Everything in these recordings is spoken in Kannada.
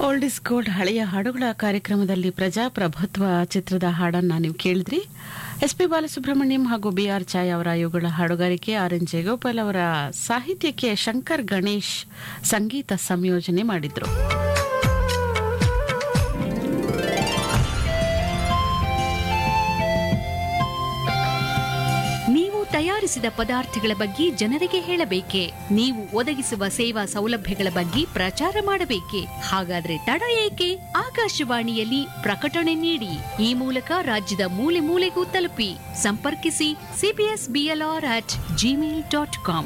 ಓಲ್ಡ್ ಇಸ್ ಗೋಲ್ಡ್ ಹಳೆಯ ಹಾಡುಗಳ ಕಾರ್ಯಕ್ರಮದಲ್ಲಿ ಪ್ರಜಾಪ್ರಭುತ್ವ ಚಿತ್ರದ ಹಾಡನ್ನ ನೀವು ಕೇಳಿದ್ರಿ ಎಸ್ ಪಿ ಬಾಲಸುಬ್ರಹ್ಮಣ್ಯಂ ಹಾಗೂ ಬಿ ಆರ್ ಚಾಯ್ ಅವರ ಇವುಗಳ ಹಾಡುಗಾರಿಕೆ ಆರ್ ಎನ್ ಜಯಗೋಪಾಲ್ ಅವರ ಸಾಹಿತ್ಯಕ್ಕೆ ಶಂಕರ್ ಗಣೇಶ್ ಸಂಗೀತ ಸಂಯೋಜನೆ ಮಾಡಿದ್ರು ನೀವು ತಯಾರಿಸಿದ ಪದಾರ್ಥಗಳ ಬಗ್ಗೆ ಜನರಿಗೆ ಹೇಳಬೇಕೆ ನೀವು ಒದಗಿಸುವ ಸೇವಾ ಸೌಲಭ್ಯಗಳ ಬಗ್ಗೆ ಪ್ರಚಾರ ಮಾಡಬೇಕೆ ಹಾಗಾದ್ರೆ ತಡ ಏಕೆ ಆಕಾಶವಾಣಿಯಲ್ಲಿ ಪ್ರಕಟಣೆ ನೀಡಿ ಈ ಮೂಲಕ ರಾಜ್ಯದ ಮೂಲೆ ಮೂಲೆಗೂ ತಲುಪಿ ಸಂಪರ್ಕಿಸಿ CBS BLR at Gmail dot com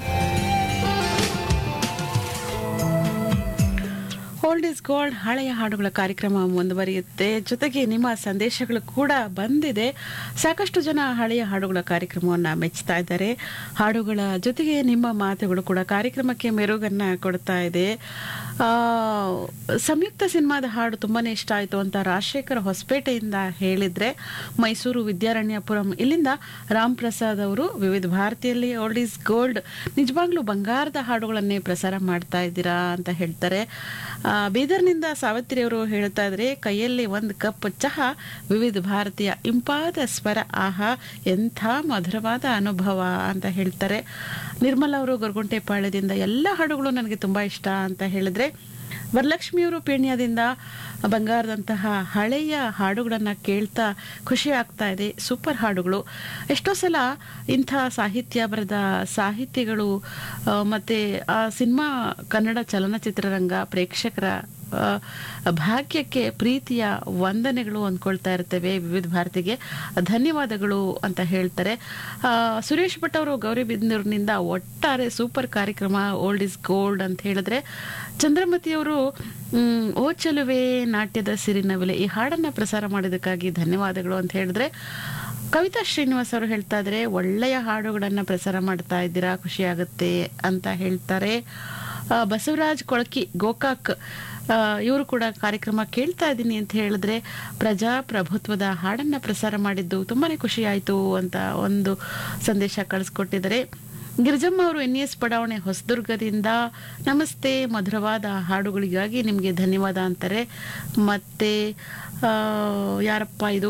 old is gold ಹಳೆಯ ಹಾಡುಗಳ ಕಾರ್ಯಕ್ರಮ ಮುಂದುವರಿಯುತ್ತೆ ಜೊತೆಗೆ ನಿಮ್ಮ ಸಂದೇಶಗಳು ಕೂಡ ಬಂದಿದೆ ಸಾಕಷ್ಟು ಜನ ಹಳೆಯ ಹಾಡುಗಳ ಕಾರ್ಯಕ್ರಮವನ್ನು ಮೆಚ್ಚುತ್ತಾ ಇದ್ದಾರೆ ಹಾಡುಗಳ ಜೊತೆಗೆ ನಿಮ್ಮ ಮಾತುಗಳು ಕೂಡ ಕಾರ್ಯಕ್ರಮಕ್ಕೆ ಮೆರುಗನ್ನ ಕೊಡ್ತಾ ಇದೆ ಆ, ಸಂಯುಕ್ತ ಸಿನಿಮಾದ ಹಾಡು ತುಂಬಾನೇ ಇಷ್ಟ ಆಯಿತು ಅಂತ ರಾಜಶೇಖರ್ ಹೊಸಪೇಟೆಯಿಂದ ಹೇಳಿದ್ರೆ ಮೈಸೂರು ವಿದ್ಯಾರಣ್ಯಪುರಂ ಇಲ್ಲಿಂದ ರಾಮ್ ಪ್ರಸಾದ್ ಅವರು ವಿವಿಧ ಭಾರತಿಯಲ್ಲಿ ಓಲ್ಡ್ ಈಸ್ ಗೋಲ್ಡ್ ನಿಜವಾಗ್ಲೂ ಬಂಗಾರದ ಹಾಡುಗಳನ್ನೇ ಪ್ರಸಾರ ಮಾಡ್ತಾ ಇದ್ದೀರಾ ಅಂತ ಹೇಳ್ತಾರೆ ಆ, ಬೀದರ್ನಿಂದ ಸಾವಿತ್ರಿ ಅವರು ಹೇಳ್ತಾ ಇದ್ರೆ ಕೈಯಲ್ಲಿ ಒಂದು ಕಪ್ ಚಹಾ ವಿವಿಧ ಭಾರತೀಯ ಇಂಪಾದ ಸ್ವರ ಆಹಾ ಎಂಥ ಮಧುರವಾದ ಅನುಭವ ಅಂತ ಹೇಳ್ತಾರೆ ನಿರ್ಮಲ ಅವರು ಗೊರಗುಂಟೆಪಾಳ್ಯದಿಂದ ಎಲ್ಲ ಹಾಡುಗಳು ನನಗೆ ತುಂಬಾ ಇಷ್ಟ ಅಂತ ಹೇಳಿದ್ರೆ ವರಲಕ್ಷ್ಮಿಯವರು ಪೇಣ್ಯದಿಂದ ಬಂಗಾರದಂತಹ ಹಳೆಯ ಹಾಡುಗಳನ್ನು ಕೇಳ್ತಾ ಖುಷಿ ಆಗ್ತಾ ಇದೆ ಸೂಪರ್ ಹಾಡುಗಳು ಎಷ್ಟೋ ಸಲ ಇಂಥ ಸಾಹಿತ್ಯ ಬರೆದ ಸಾಹಿತಿಗಳು ಆ, ಮತ್ತೆ ಆ ಸಿನಿಮಾ ಕನ್ನಡ ಚಲನಚಿತ್ರರಂಗ ಪ್ರೇಕ್ಷಕರ ಆ, ಭಾಗ್ಯಕ್ಕೆ ಪ್ರೀತಿಯ ವಂದನೆಗಳು ಅಂದ್ಕೊಳ್ತಾ ಇರ್ತೇವೆ ವಿವಿಧ ಭಾರತಿಗೆ ಧನ್ಯವಾದಗಳು ಅಂತ ಹೇಳ್ತಾರೆ ಆ, ಸುರೇಶ್ ಭಟ್ ಅವರು ಗೌರಿಬಿದನೂರಿನಿಂದ ಒಟ್ಟಾರೆ ಸೂಪರ್ ಕಾರ್ಯಕ್ರಮ ಓಲ್ಡ್ ಇಸ್ ಗೋಲ್ಡ್ ಅಂತ ಹೇಳಿದ್ರೆ ಚಂದ್ರಮತಿಯವರು ಮ್, ಓ ಚಲುವೆ ನಾಟ್ಯದ ಸಿರಿನವಿಲೆ ಈ ಹಾಡನ್ನ ಪ್ರಸಾರ ಮಾಡಿದ್ದಕ್ಕಾಗಿ ಧನ್ಯವಾದಗಳು ಅಂತ ಹೇಳಿದ್ರೆ ಕವಿತಾ ಶ್ರೀನಿವಾಸ್ ಅವರು ಹೇಳ್ತಾ ಇದ್ರೆ ಒಳ್ಳೆಯ ಹಾಡುಗಳನ್ನ ಪ್ರಸಾರ ಮಾಡ್ತಾ ಇದ್ದೀರಾ ಖುಷಿ ಆಗುತ್ತೆ ಅಂತ ಹೇಳ್ತಾರೆ ಆ, ಬಸವರಾಜ್ ಕೊಳಕಿ ಗೋಕಾಕ್ ಇವರು ಕೂಡ ಕಾರ್ಯಕ್ರಮ ಕೇಳ್ತಾ ಇದ್ದೀನಿ ಅಂತ ಹೇಳಿದ್ರೆ ಪ್ರಜಾಪ್ರಭುತ್ವದ ಹಾಡನ್ನ ಪ್ರಸಾರ ಮಾಡಿದ್ದು ತುಂಬಾನೇ ಖುಷಿ ಆಯ್ತು ಅಂತ ಒಂದು ಸಂದೇಶ ಕಳಿಸ್ಕೊಟ್ಟಿದ್ದಾರೆ ಗಿರಿಜಮ್ಮ ಅವರು ಎನ್ ಎಸ್ ಬಡಾವಣೆ ಹೊಸದುರ್ಗದಿಂದ ನಮಸ್ತೆ ಮಧುರವಾದ ಹಾಡುಗಳಿಗಾಗಿ ನಿಮಗೆ ಧನ್ಯವಾದ ಅಂತಾರೆ ಮತ್ತೆ ಆ, ಯಾರಪ್ಪ ಇದು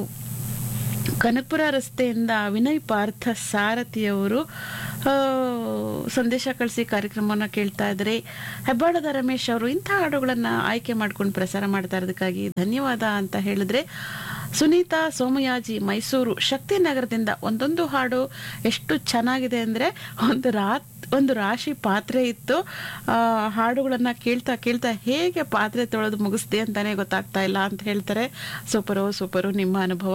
ಕನಕಪುರ ರಸ್ತೆಯಿಂದ ವಿನಯ್ ಪಾರ್ಥ ಸಾರಥಿಯವರು ಆ, ಸಂದೇಶ ಕಳಿಸಿ ಕಾರ್ಯಕ್ರಮವನ್ನು ಕೇಳ್ತಾ ಇದ್ದಾರೆ ಹೆಬ್ಬಾಳದ ರಮೇಶ್ ಅವರು ಇಂಥ ಹಾಡುಗಳನ್ನು ಆಯ್ಕೆ ಮಾಡ್ಕೊಂಡು ಪ್ರಸಾರ ಮಾಡ್ತಾ ಇರೋದಕ್ಕಾಗಿ ಧನ್ಯವಾದ ಅಂತ ಹೇಳಿದ್ರೆ ಸುನೀತಾ ಸೋಮಯಾಜಿ ಮೈಸೂರು ಶಕ್ತಿನಗರದಿಂದ ಒಂದೊಂದು ಹಾಡು ಎಷ್ಟು ಚೆನ್ನಾಗಿದೆ ಅಂದರೆ ಒಂದು ರಾತ್ ಒಂದು ರಾಶಿ ಪಾತ್ರೆ ಇತ್ತು ಆ, ಹಾಡುಗಳನ್ನ ಕೇಳ್ತಾ ಕೇಳ್ತಾ ಹೇಗೆ ಪಾತ್ರೆ ತೊಳೆದು ಮುಗಿಸ್ದೆ ಅಂತಾನೆ ಗೊತ್ತಾಗ್ತಾ ಇಲ್ಲ ಅಂತ ಹೇಳ್ತಾರೆ ಸೂಪರು ಸೂಪರು ನಿಮ್ಮ ಅನುಭವ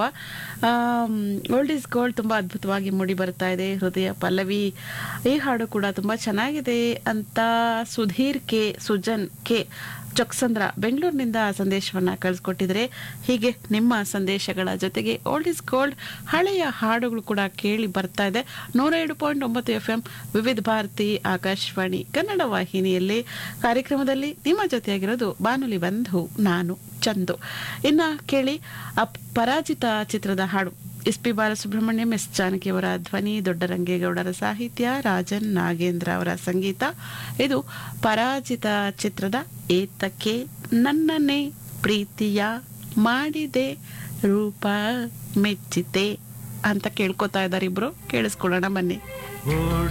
ಓಲ್ಡ್ ಈಸ್ ಗೋಲ್ಡ್ ತುಂಬಾ ಅದ್ಭುತವಾಗಿ ಮೂಡಿ ಬರ್ತಾ ಇದೆ ಹೃದಯ ಪಲ್ಲವಿ ಈ ಹಾಡು ಕೂಡ ತುಂಬಾ ಚೆನ್ನಾಗಿದೆ ಅಂತ ಸುಧೀರ್ ಕೆ ಸುಜನ್ ಕೆ ಚೊಕ್ಸಂದ್ರ ಬೆಂಗಳೂರಿನಿಂದ ಸಂದೇಶವನ್ನ ಕಳಿಸ್ಕೊಟ್ಟಿದ್ರೆ ಹೀಗೆ ನಿಮ್ಮ ಸಂದೇಶಗಳ ಜೊತೆಗೆ ಓಲ್ಡ್ ಇಸ್ ಗೋಲ್ಡ್ ಹಳೆಯ ಹಾಡುಗಳು ಕೂಡ ಕೇಳಿ ಬರ್ತಾ ಇದೆ ನೂರ ಏಳು ಪಾಯಿಂಟ್ ಒಂಬತ್ತು ಎಫ್ ಎಂ ವಿವಿಧ ಭಾರತಿ ಆಕಾಶವಾಣಿ ಕನ್ನಡ ವಾಹಿನಿಯಲ್ಲಿ ಕಾರ್ಯಕ್ರಮದಲ್ಲಿ ನಿಮ್ಮ ಜೊತೆಯಾಗಿರೋದು ಬಾನುಲಿ ಬಂಧು ನಾನು ಚಂದು ಇನ್ನ ಕೇಳಿ ಅಪ್ ಪರಾಜಿತ ಚಿತ್ರದ ಹಾಡು ಎಸ್ ಪಿ ಬಾಲಸುಬ್ರಹ್ಮಣ್ಯಂ ಎಸ್ ಜಾನಕಿಯವರ ಧ್ವನಿ ದೊಡ್ಡರಂಗೇಗೌಡರ ಸಾಹಿತ್ಯ ರಾಜನ್ ನಾಗೇಂದ್ರ ಅವರ ಸಂಗೀತ ಇದು ಪರಾಜಿತ ಚಿತ್ರದ ಏತಕ್ಕೆ ನನ್ನನ್ನೇ ಪ್ರೀತಿಯ ಮಾಡಿದೆ ರೂಪ ಮೆಚ್ಚಿತೆ ಅಂತ ಕೇಳ್ಕೊತಾ ಇದ್ದಾರೆ ಇಬ್ರು ಕೇಳಿಸ್ಕೊಳ್ಳೋಣ ಬನ್ನಿ ಓಡು